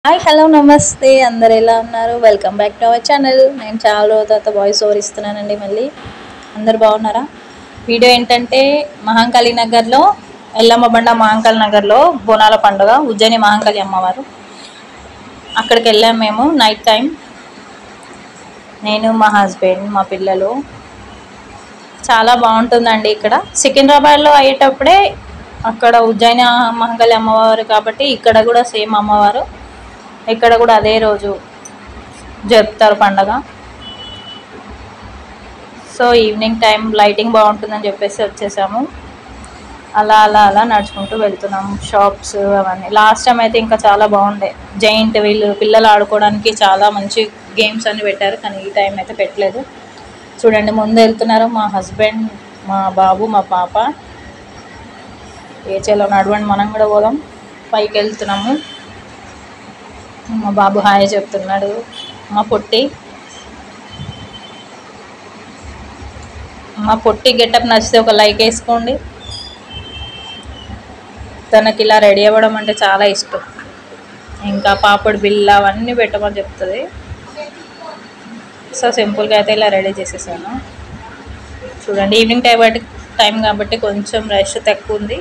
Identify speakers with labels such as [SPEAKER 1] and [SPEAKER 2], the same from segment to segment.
[SPEAKER 1] hi hello నమస్తే అందరు ఎలా ఉన్నారు welcome back to our channel నేను చాలా రోజుల తర్వాత వాయిస్ ఓవర్ ఇస్తున్నానండి మళ్ళీ అందరు బాగున్నారా వీడియో ఏంటంటే మహాంకాళి నగర్లో ఎల్లమ్మ బండ మహాంకాళి నగర్లో బోనాల పండుగ ఉజ్జయిని మహాంకాళి అమ్మవారు అక్కడికి వెళ్ళాం మేము నైట్ టైం నేను మా హస్బెండ్ మా పిల్లలు చాలా బాగుంటుందండి ఇక్కడ సికింద్రాబాద్లో అయ్యేటప్పుడే అక్కడ ఉజ్జయిని మహంకాళి అమ్మవారు కాబట్టి ఇక్కడ కూడా సేమ్ అమ్మవారు ఇక్కడ కూడా అదే రోజు జరుపుతారు పండగ సో ఈవినింగ్ టైం లైటింగ్ బాగుంటుందని చెప్పేసి వచ్చేసాము అలా అలా అలా నడుచుకుంటూ వెళ్తున్నాం షాప్స్ అవన్నీ లాస్ట్ టైం అయితే ఇంకా చాలా బాగుండే జైంట్ వీళ్ళు పిల్లలు ఆడుకోవడానికి చాలా మంచి గేమ్స్ అన్ని పెట్టారు కానీ ఈ టైం అయితే పెట్టలేదు చూడండి ముందు వెళ్తున్నారు మా హస్బెండ్ మా బాబు మా పాప ఏ చేలో నడవండి మనం కూడా పోదాం పైకి వెళ్తున్నాము మా బాబు హాయ్ చెప్తున్నాడు మా పొట్టి మా పొట్టి గెటప్ నచ్చితే ఒక లైక్ వేసుకోండి తనకి ఇలా రెడీ అవ్వడం అంటే చాలా ఇష్టం ఇంకా పాపడి బిల్ల అవన్నీ పెట్టమని చెప్తుంది సో సింపుల్గా అయితే ఇలా రెడీ చేసేసాను చూడండి ఈవినింగ్ టైం బట్టి టైం కాబట్టి కొంచెం రష్ తక్కువ ఉంది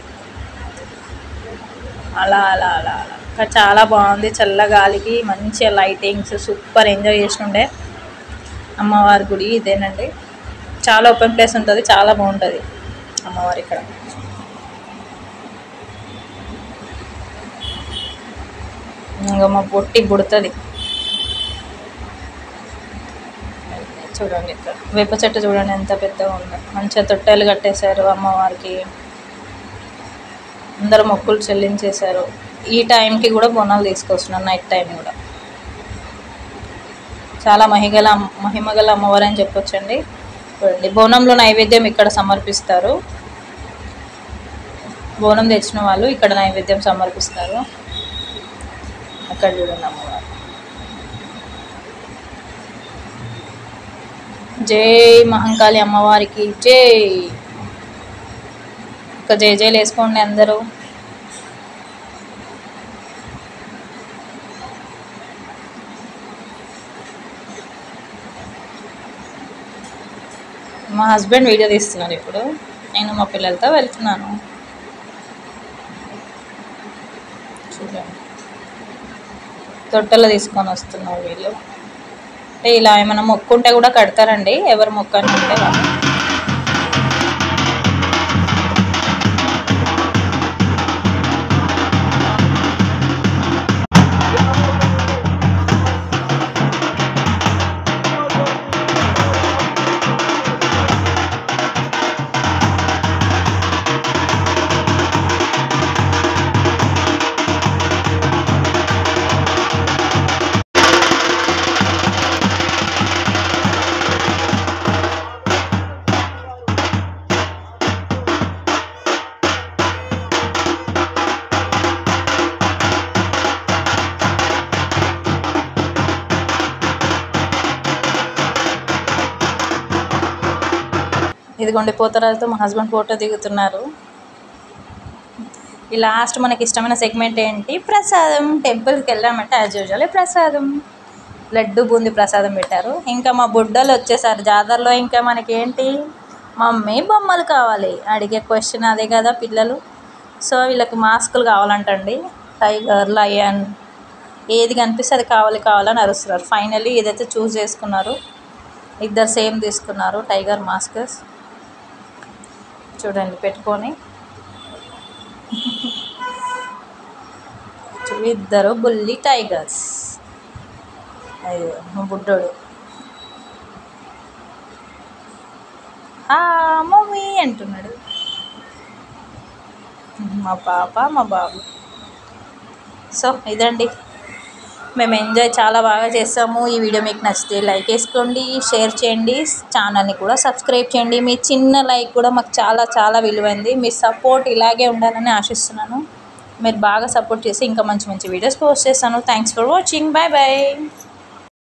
[SPEAKER 1] అలా అలా అలా అలా కానీ చాలా బాగుంది చల్ల గాలికి మంచిగా లైటింగ్స్ సూపర్ ఎంజాయ్ చేస్తుండే అమ్మవారి గుడి ఇదేనండి చాలా ఓపెన్ ప్లేస్ ఉంటుంది చాలా బాగుంటుంది అమ్మవారి ఇక్కడ ఇంకా మా పొట్టి బుడుతుంది చూడండి ఇక్కడ వేప చెట్టు చూడండి ఎంత పెద్దగా ఉందో మంచిగా తొట్టెలు కట్టేశారు అమ్మవారికి అందరూ మొక్కులు చెల్లించేశారు ఈ టైంకి కూడా బోనాలు తీసుకొస్తున్నారు నైట్ టైం కూడా చాలా మహిగల మహిమగల అమ్మవారు అని చెప్పొచ్చండి చూడండి బోనంలో నైవేద్యం ఇక్కడ సమర్పిస్తారు బోనం తెచ్చిన వాళ్ళు ఇక్కడ నైవేద్యం సమర్పిస్తారు అక్కడ చూడండి అమ్మవారు జై మహంకాళి అమ్మవారికి జై ఒక జై జైలు వేసుకోండి అందరూ మా హస్బెండ్ వీడియో తీస్తున్నారు ఇప్పుడు నేను మా పిల్లలతో వెళ్తున్నాను చూడండి తొట్టెలో తీసుకొని వస్తున్నారు వీళ్ళు అంటే ఇలా ఏమైనా మొక్కు ఉంటే కూడా కడతారండి ఎవరు మొక్కని ఉంటే వాళ్ళు ఇదిగోండి పోతరాజుతో మా హస్బెండ్ ఫోటో దిగుతున్నారు ఈ లాస్ట్ మనకి ఇష్టమైన సెగ్మెంట్ ఏంటి ప్రసాదం టెంపుల్కి వెళ్ళామంటే యాజ్ యూజువల్ ప్రసాదం లడ్డు బూంది ప్రసాదం పెట్టారు ఇంకా మా బుడ్డలు వచ్చేసారు జాతరలో ఇంకా మనకి ఏంటి మమ్మీ బొమ్మలు కావాలి అడిగే క్వశ్చన్ అదే కదా పిల్లలు సో వీళ్ళకి మాస్కులు కావాలంటండి టైగర్ లయన్ ఏది కనిపిస్తే అది కావాలి కావాలని అరుస్తున్నారు ఫైనల్లీ ఏదైతే చూస్ చేసుకున్నారు ఇద్దరు సేమ్ తీసుకున్నారు టైగర్ మాస్కర్స్ చూడండి పెట్టుకొని ఇద్దరు బుల్లి టైగర్స్ అయ్యో మా బుడ్డోడు "ఆ, మమ్మీ అంటున్నాడు మా పాప మా బాబు సో ఇదండి మేము ఎంజాయ్ చాలా బాగా చేస్తాము ఈ వీడియో మీకు నచ్చితే లైక్ వేసుకోండి షేర్ చేయండి ఛానల్ని కూడా సబ్స్క్రైబ్ చేయండి మీ చిన్న లైక్ కూడా మాకు చాలా చాలా విలువైంది మీ సపోర్ట్ ఇలాగే ఉండాలని ఆశిస్తున్నాను మీరు బాగా సపోర్ట్ చేసి ఇంకా మంచి మంచి వీడియోస్ పోస్ట్ చేస్తాను thanks for watching bye bye